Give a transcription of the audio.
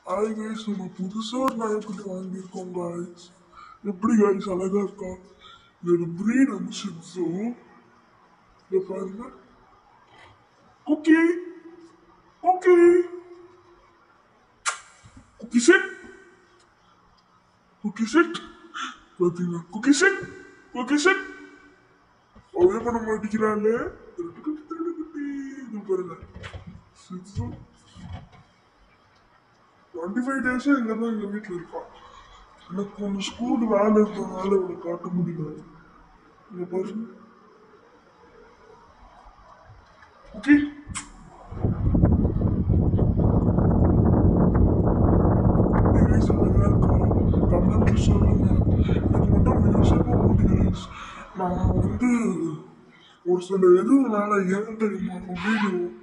hi guys நம்ம புதுசாக ஒரு நாய்க்குட்டி வாங்கியிருக்கோம் கைஸ் எப்படி கைஸ் அழகா இருக்கா இதோட பிரீட் வந்து ஷிட்ஸு இதை பாருங்க Cookie Cookie Cookie set Cookie set பார்த்தீங்களா குக்கி செட் குக்கி செட் அதே பண்ண மாட்டேங்கிறாள் திருட்டு குட்டி திருட்டு குட்டி இது பாருங்க ஷிட்ஸு டுவெண்ட்டி ஃபைவ் டேஸாக இங்கே தான் எங்கள் வீட்டில் இருப்பான் எனக்கு கொஞ்சம் ஸ்கூல் வேலை இருந்ததுனால இவனை காட்ட முடியல இங்கே பாருங்க ஓகே கமெண்ட் சொல்லுங்க எனக்கு மட்டும் மியூசிக்காக முடியும் நான் வந்து ஒரு சில எதுனால ஏன் தெரியுமா வீடியோ